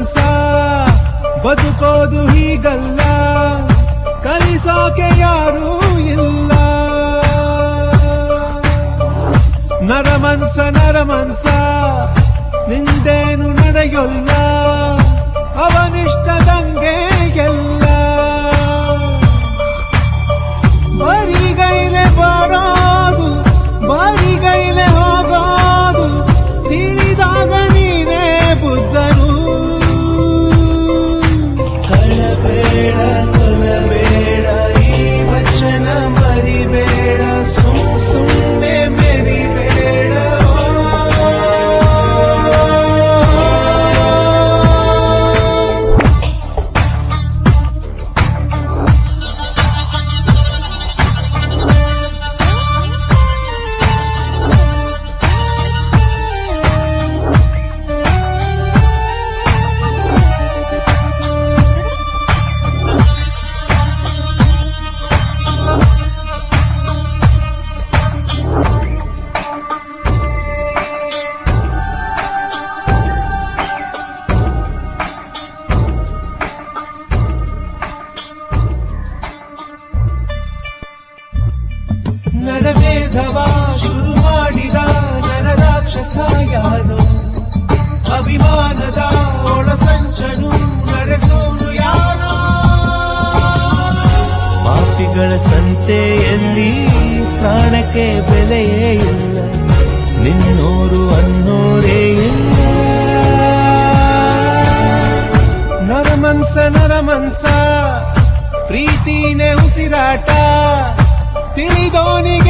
ನರಮನ್ಸ ಬದುಕೋದು ಹೀಗಲ್ಲ ಕಲಿಸೋಕೆ ಯಾರೂ ಇಲ್ಲ ನರಮನ್ಸ ನರಮನ್ಸ ನಿಂದೇನು ನಡೆಯೊಲ್ಲ ಅವನಿಷ್ಟದಂಗೆ ಎಲ್ಲ ಬರಿಗೈಲೆ ಬರೋದು ಬರಿಗೈಲೆ ಹೋಗೋದು ತಿಳಿದಾಗ ನೀನೇ ಬುದ್ಧನು ಕಳಬೇಡ ಕೊಲಬೇಡ ಈ ವಚನ ಮರಿಬೇಡ ಸುಮ್ ಸುಮ್ಮನೆ ಮೆರಿಬೇಡ ನರಮೇಧವ ಶುರು ಮಾಡಿದ ನರ ರಾಕ್ಷಸ ಯಾರು ಅಭಿಮಾನದ ಒಳಸಂಚನು ನಡೆಸೋನು ಯಾರೋ ಪಾಪಿಗಳ ಸಂತೆಯಲ್ಲಿ ಪ್ರಾಣಕ್ಕೆ ಬೆಲೆಯೇ ಇಲ್ಲ ನಿನ್ನೋರು ಅನ್ನೋರೇ ಇಲ್ಲ ನರಮನ್ಸ ನರಮನ್ಸ ಪ್ರೀತಿನೇ ಉಸಿರಾಟ ತಿಳಿದೋನಿಗೆ